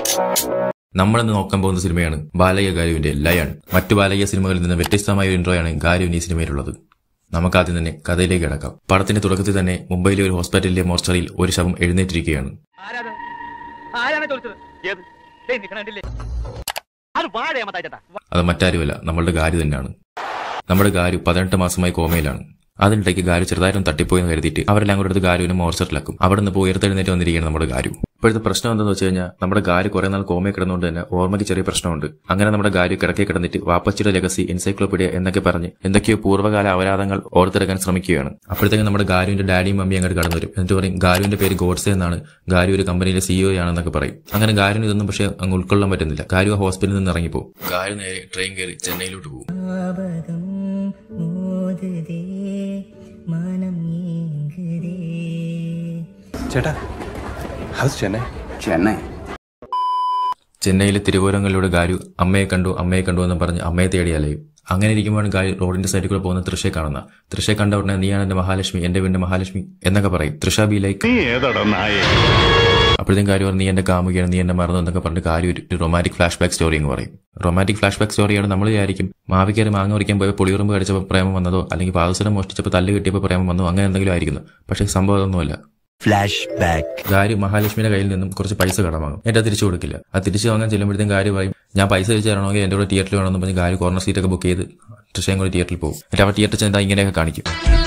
നമ്മളിന്ന് നോക്കാൻ പോകുന്ന സിനിമയാണ് ബാലയ്യ ഗാരുവിന്റെ ലയൺ മറ്റു ബാലയ്യ സിനിമകളിൽ നിന്ന് വ്യത്യസ്തമായ ഒരു ഇൻട്രോയാണ് ഗാരുവിന് ഈ സിനിമയിലുള്ളത് നമുക്ക് ആദ്യം തന്നെ കഥയിലേക്ക് കിടക്കാം പടത്തിന്റെ തുടക്കത്തിൽ തന്നെ മുംബൈയിലെ ഒരു ഹോസ്പിറ്റലിലെ മോർച്ചറിയിൽ ഒരു ശവം എഴുന്നേറ്റിരിക്കുകയാണ് ആരാത് ആരാണ് ചോദിച്ചത് ഏത് ദേ നിക്കണണ്ടില്ലേ അത് വാഴയാ മത്തായിട്ടാ അത് മറ്റാരുമല്ല നമ്മളുടെ ഗാരു തന്നെയാണ് നമ്മുടെ ഗാരു പതിനെട്ട് മാസമായി കോമയിലാണ് അതിനിടയ്ക്ക് ഗാരു ചെറുതായിട്ടും തട്ടിപ്പോയെന്ന് കരുതിയിട്ട് അവരെല്ലാം കൂടെ എടുത്ത് ഗാരുവിനെ മോർച്ചറിലാക്കും അവിടെ നിന്ന് പോയി ഉയർത്തെഴുന്നേറ്റ് വന്നിരിക്കുകയാണ് നമ്മുടെ ഗാരു ഇപ്പോഴത്തെ പ്രശ്നം എന്താണെന്ന് വെച്ച് കഴിഞ്ഞാൽ നമ്മുടെ ഗാരു കുറെ നാൾ കോമയിൽ കിടന്നുകൊണ്ട് തന്നെ ഓർമ്മയ്ക്ക് ചെറിയ പ്രശ്നമുണ്ട് അങ്ങനെ നമ്മുടെ ഗാരു കിടക്കെ കിടന്നിട്ട് വാപ്പച്ചിയുടെ ലെഗസി എൻസൈക്ലോപീഡിയ എന്നൊക്കെ പറഞ്ഞ് എന്തൊക്കെയോ പൂർവ്വകാല അപരാധങ്ങൾ ഓർത്തെടുക്കാൻ ശ്രമിക്കുകയാണ് അപ്പോഴത്തേക്കും നമ്മുടെ ഗാരുവിന്റെ ഡാഡിയും മമ്മിയും അങ്ങോട്ട് കടന്നു വരും എന്നിട്ട് പറയും ഗാരുവിന്റെ പേര് ഗോഡ്സെ എന്നാണ് ഗാരു ഒരു കമ്പനിയിലെ സിഇഒ ആണെന്നൊക്കെ പറയും അങ്ങനെ ഗാരുവിന് ഇതൊന്നും പക്ഷേ അങ്ങ് ഉൾക്കൊള്ളാൻ പറ്റുന്നില്ല ഗാരു ആ ഹോസ്പിറ്റലിൽ നിന്ന് ഇറങ്ങിപ്പോ ഗാരു നേരെ ട്രെയിൻ കയറി ചെന്നൈയിലോട്ട് പോകും ஞாபகம் மோதுதே மனம் ஏங்குதே ചേട്ടാ ഹൗസ് ചെന്നൈ ചെന്നൈ ചെന്നൈയിലെ തിരുവോരങ്ങളിലൂടെ ഗാരു അമ്മയെ കണ്ടു അമ്മയെ കണ്ടു എന്ന് പറഞ്ഞ് അമ്മയെ തേടി അലയും അങ്ങനെ ഇരിക്കുമ്പോഴാണ് ഗാരു റോഡിന്റെ സൈഡിൽ കൂടെ പോകുന്ന തൃശയെ കാണുന്ന തൃശയെ കണ്ട ഉടനെ നീയാണ് എന്റെ മഹാലക്ഷ്മി എന്റെ വീടിന്റെ മഹാലക്ഷ്മി എന്നൊക്കെ പറയും തൃഷ ബി ലൈക്ക് അപ്പോഴത്തേക്കും കാര്യം പറഞ്ഞു നീ എന്റെ കാമുകയാണ് നീ എന്നെ മറന്നു എന്നൊക്കെ പറഞ്ഞ് കാര്യം ഒരു റൊമാൻറ്റിക് ഫ്ലാഷ് ബാക്ക് സ്റ്റോറി എന്ന് പറയും റൊമാൻറ്റിക് ഫ്ലാഷ് ബാക്ക് സ്റ്റോറിയാണ് നമ്മൾ വിചാരിക്കും മാവിക്കേറി മാങ്ങ പറിക്കാൻ പോയി പുളിയുറുമ്പ് കടിച്ചപ്പോൾ പ്രേമം വന്നതോ അല്ലെങ്കിൽ പാദസരം മോഷ്ടിച്ചപ്പോൾ തല്ല് കിട്ടിയപ്പോൾ പ്രേമം വന്നോ അങ്ങനെ എന്തെങ്കിലും ആയിരിക്കുന്നു പക്ഷേ സംഭവം അതൊന്നുമല്ല ഫ്ലാഷ് ബാക്ക് ഗാരി മഹാലക്ഷ്മിയുടെ കയ്യിൽ നിന്നും കുറച്ച് പൈസ കടം വാങ്ങും എന്റെ തിരിച്ചു കൊടുക്കില്ല അത് തിരിച്ചു വാങ്ങാൻ ചെല്ലുമ്പോഴത്തേക്കും ഗാരി പറയും ഞാൻ പൈസ തിരിച്ചു തരണമെങ്കിൽ എന്റെ കൂടെ തിയേറ്ററിൽ വേണമെന്ന് പറഞ്ഞ് ഗാരി കോർണർ സീറ്റ് ഒക്കെ ബുക്ക് ചെയ്ത് തൃശ്ശയും കൂടി തിയേറ്ററിൽ പോകും എന്നിട്ട് അവർ തിയേറ്ററിൽ ചെന്നാൽ ഇങ്ങനെയൊക്കെ കാണിക്കും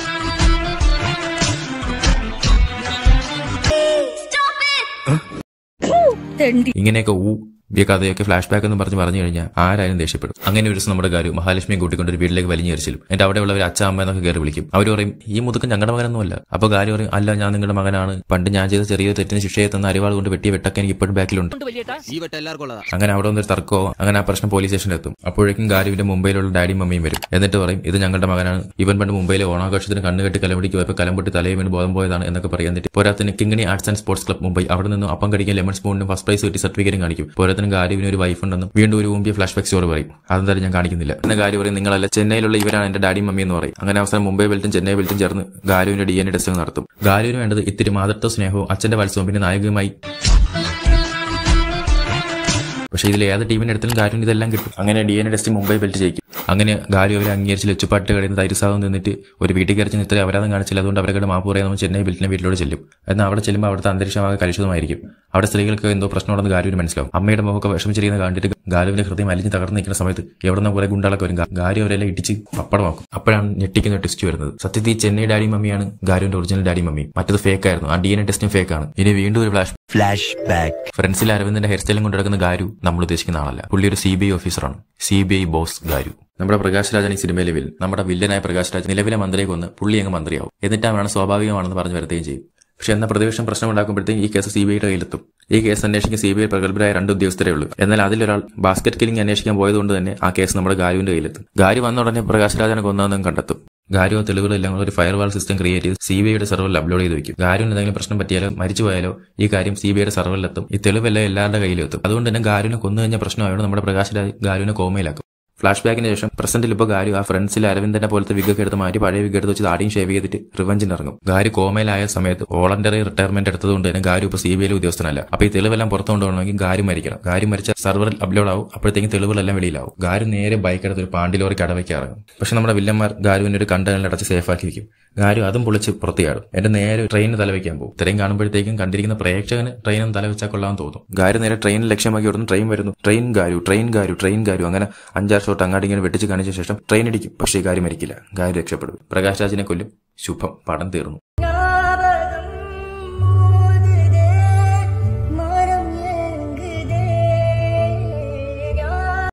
ഇങ്ങനെയൊക്കെ ഊ ഈ കഥയൊക്കെ ഫ്ലാഷ് ബാക്ക് എന്ന് പറഞ്ഞ് പറഞ്ഞു കഴിഞ്ഞാൽ ആരായാലും ദേഷ്യപ്പെടും അങ്ങനെ ഒരു ദിവസം നമ്മുടെ കാര്യം മഹാലക്ഷ്മിയെ കൂട്ടിക്കൊണ്ട് ഒരു വീട്ടിലേക്ക് വലിഞ്ഞേരിച്ചിലും എന്നിട്ട് അവിടെയുള്ള ഒരു അച്ഛ അമ്മ എന്നൊക്കെ കയറി വിളിക്കും അവർ പറയും ഈ മുതുക്കൻ ഞങ്ങളുടെ മകനൊന്നുമല്ല അപ്പൊ കാര്യം പറയും അല്ല ഞാൻ നിങ്ങളുടെ മകനാണ് പണ്ട് ഞാൻ ചെയ്ത ചെറിയ തെറ്റിന് ശിക്ഷയെ തന്ന അരിവാൾ കൊണ്ട് വെട്ടിയ വെട്ടൊക്കെ എനിക്ക് ഇപ്പോഴും ബാക്കിലുണ്ട് ഈ വട്ടം എല്ലാവർക്കും ഉള്ളതാ അങ്ങനെ അവിടെ വന്നൊരു തർക്കമോ അങ്ങനെ ആ പ്രശ്നം പോലീസ് സ്റ്റേഷനിൽ എത്തും അപ്പോഴേക്കും ഗാരുവിന്റെ മുംബൈയിലുള്ള ഡാഡിയും മമ്മിയും വരും എന്നിട്ട് പറയും ഇത് ഞങ്ങളുടെ മകനാണ് ഇവൻ പണ്ട് മുംബൈയിലെ ഓണാഘോഷത്തിന് കണ്ണുകെട്ടി കലപിടിക്ക് പോയപ്പോൾ കലമ്പൊട്ടി തലയും വീണ് ബോധം പോയതാണ് എന്നൊക്കെ പറയും എന്നിട്ട് പോരാത്തിന് Kingini arts and sports club Mumbai അവിടെ നിന്നും അപ്പം കടിക്കാൻ ലെമൺ സ്പൂണിനും ഫസ്റ്റ് പ്രൈസ് കിട്ടി സർട്ടിഫിക്കറ്റും കാണിക്കും പോരാത്തിന് ഗാരുവിന് ഒരു വൈഫ് ഉണ്ടെന്നും വീണ്ടും ഒരു ഊമ്പിയ ഫ്ലാഷ് ബാക്ക് സ്റ്റോറി പറയും അതെന്തായാലും ഞാൻ കാണിക്കുന്നില്ല എന്ന കാര്യം പറയും നിങ്ങളല്ല ചെന്നൈയിലുള്ള ഇവരാണ് എന്റെ ഡാഡിയും മമ്മി എന്ന് പറയും അങ്ങനെ അവസാനം മുംബൈ ബെൽറ്റും ചെന്നൈ ബെൽറ്റും ചേർന്ന് ഗാരുവിന്റെ ഡി എൻ എ ടെസ്റ്റ് നടത്തും ഗാരുവിന് വേണ്ടത് ഇത്തിരി മാതൃത്വ സ്നേഹവും അച്ഛന്റെ മത്സരവും പിന്നെ നായകയുമായി പക്ഷേ ഇതിൽ ഏത് ടീമിന്റെ അടുത്തും ഗാരുവിന് ഇതെല്ലാം കിട്ടും അങ്ങനെ D N A test Mumbai belt ജയിക്കും അങ്ങനെ ഗാരു അവരെ അംഗീകരിച്ച് ലച്ചുപാട്ട് കഴിയുന്ന തൈരുസാവും നിന്നിട്ട് ഒരു വീട്ടിൽ കയറി ചെന്ന് ഇത്ര അപരാധം കാണിച്ചില്ല അതുകൊണ്ട് അവരുടെ മാപ്പ് പറയാൻ നമ്മൾ ചെന്നൈ ബെൽറ്റിനെ വീട്ടിലോട് ചെല്ലും എന്നാൽ അവിടെ ചെല്ലുമ്പോൾ അവിടുത്തെ അന്തരീക്ഷമാകെ കലുഷിതമായിരിക്കും അവിടെ സ്ത്രീകൾക്ക് എന്തോ പ്രശ്നമുണ്ടെന്ന് ഗാരുവിന് മനസ്സിലാവും അമ്മയുടെ മുഖമൊക്കെ വിഷമിച്ചിരിക്കുന്ന കണ്ടിട്ട് ഗാരുവിന്റെ ഹൃദയം അലിഞ്ഞ് തകർന്ന് നിൽക്കുന്ന സമയത്ത് എവിടെ നിന്ന് കുറെ ഗുണ്ടാളൊക്കെ വരും ഗാരു അവരെല്ലാം ഇടിച്ച് പപ്പടമാക്കും അപ്പോഴാണ് ഞെട്ടിക്കുന്ന ട്വിസ്റ്റ് വരുന്നത് സത്യത്തിൽ ഈ ചെന്നൈ ഡാഡി മമ്മിയാണ് ഗാരുവിന്റെ ഒറിജിനൽ ഡാഡി മമ്മി മറ്റത് ഫേക്ക് ആയിരുന്നു ആ ഡി എൻ എ ടെസ്റ്റും ഫേക്ക് ആണ് ഇനി വീണ്ടും ഒരു ഫ്ലാഷ് ഫ്ലാഷ് ബാക്ക് ഫ്രണ്ട്സിൽ അരവിന്ദന്റെ ഹെയർ സ്റ്റൈലും കൊണ്ട് നടക്കുന്ന ഗാരു നമ്മൾ ഉദ്ദേശിക്കുന്ന ആളല്ല പുള്ളി ഒരു സി ബി ഐ ഓഫീസറാണ് C B I boss Garu നമ്മുടെ പ്രകാശ് രാജൻ ഈ സിനിമയിലെ വിൽ നമ്മുടെ വില്ലനായ പ്രകാശ് രാജ് നിലവിലെ മന്ത്രിയെ കൊന്ന് പുള്ളി അങ്ങ് മന്ത്രിയാവും എന്നിട്ട് അവനാണ് സ്വാഭാവികമാണെന്ന് പറഞ്ഞു വരുത്തുകയും ചെയ്യും പക്ഷെ എന്ന പ്രതിപക്ഷം പ്രശ്നം ഉണ്ടാക്കുമ്പോഴത്തേക്കും ഈ കേസ് സി ബി ഐയുടെ കയ്യിലെത്തും ഈ കേസ് അന്വേഷിക്കാൻ സി ബി ഐ പ്രഗത്ഭരായ രണ്ട് ഉദ്യോഗസ്ഥരേ ഉള്ളൂ എന്നാൽ അതിലൊരാൾ ബാസ്ക്കറ്റ് കില്ലിംഗ് അന്വേഷിക്കാൻ പോയതുകൊണ്ട് തന്നെ ആ കേസ് നമ്മുടെ ഗാരുവിന്റെ കയ്യിലെത്തും ഗാരു വന്ന ഉടനെ പ്രകാശ് രാജനെ കൊന്നതെന്നും കണ്ടെത്തും ഗാരു ആ തെളിവുകളെല്ലാം കൂടെ ഒരു ഫയർവാൾ സിസ്റ്റം ക്രിയേറ്റ് ചെയ്ത് സി ബി ഐയുടെ സെർവറിൽ അപ്ലോഡ് ചെയ്ത് വെക്കും ഗാരുവിന് എന്തെങ്കിലും പ്രശ്നം പറ്റിയാലോ മരിച്ചു പോയാലോ ഈ കാര്യം സി ബി ഐയുടെ സെർവറിലെത്തും ഈ തെളിവെല്ലാം എല്ലാവരുടെ കയ്യിലും എത്തും അതുകൊണ്ട് തന്നെ ഗാരുവിനെ കൊന്നു കഴിഞ്ഞ പ്രശ്നമായതുകൊണ്ട് നമ്മുടെ പ്രകാശ് രാജ് ഗാരുവിനെ കോമയിലാക്കും ഫ്ലാഷ് ബാക്കിന് ശേഷം പ്രസന്റിൽ ഇപ്പോൾ ഗാരു ആ ഫ്രണ്ട്സിൽ അരവിന്ദനെ പോലത്തെ വിഗൊക്കെ എടുത്ത് മാറ്റി പഴയ വിഗ് എടുത്ത് വെച്ച് താടിയും ഷേവ് ചെയ്തിട്ട് റിവഞ്ചിന് ഇറങ്ങും ഗാരു കോമയിലായ സമയത്ത് വോളണ്ടറി റിട്ടയർമെന്റ് എടുത്തതുകൊണ്ട് തന്നെ ഗാരു ഇപ്പോൾ സി ബി ഐയിലെ ഉദ്യോഗസ്ഥനല്ല അപ്പോൾ ഈ തെളിവെല്ലാം പുറത്തു കൊണ്ടുപോകണമെങ്കിൽ ഗാരു മരിക്കണം ഗാരു മരിച്ച സെർവറിൽ അപ്ലോഡ് ആവും അപ്പോഴത്തേക്കും തെളിവുകളെല്ലാം വെളിയിലാവും ഗാരു നേരെ ബൈക്ക് എടുത്ത് ഒരു പാണ്ടിലോറി കടവയ്ക്ക് ഇറങ്ങും പക്ഷെ നമ്മുടെ വില്ലന്മാർ ഗാരുവിനെ ഒരു കണ്ടെയ്നറിൽ അടച്ച് സേഫ് ആക്കി വെക്കും ഗാരു അതും പൊളിച്ച് പുറത്തിയാടും എന്റെ നേരെ ട്രെയിനിന് തലവെക്കാൻ പോകും ഇത്രയും കാണുമ്പോഴത്തേക്കും കണ്ടിരിക്കുന്ന പ്രേക്ഷകന് ട്രെയിനും തലവെച്ചാൽ കൊള്ളാൻ തോന്നും ഗാരു നേരെ ട്രെയിനിൽ ലക്ഷ്യമാക്കി ഉടനെ ട്രെയിൻ വരുന്നു train Garu train Garu train Garu അങ്ങനെ അഞ്ചാറ് ഷോട്ട് അങ്ങാടി ഇങ്ങനെ വെട്ടിച്ച് കാണിച്ച ശേഷം ട്രെയിൻ ഇടിക്കും പക്ഷേ ഗാരി മരിക്കില്ല ഗാരി രക്ഷപ്പെടും പ്രകാശ് രാജിനെ കൊല്ലും ശുഭം പടം തീർന്നു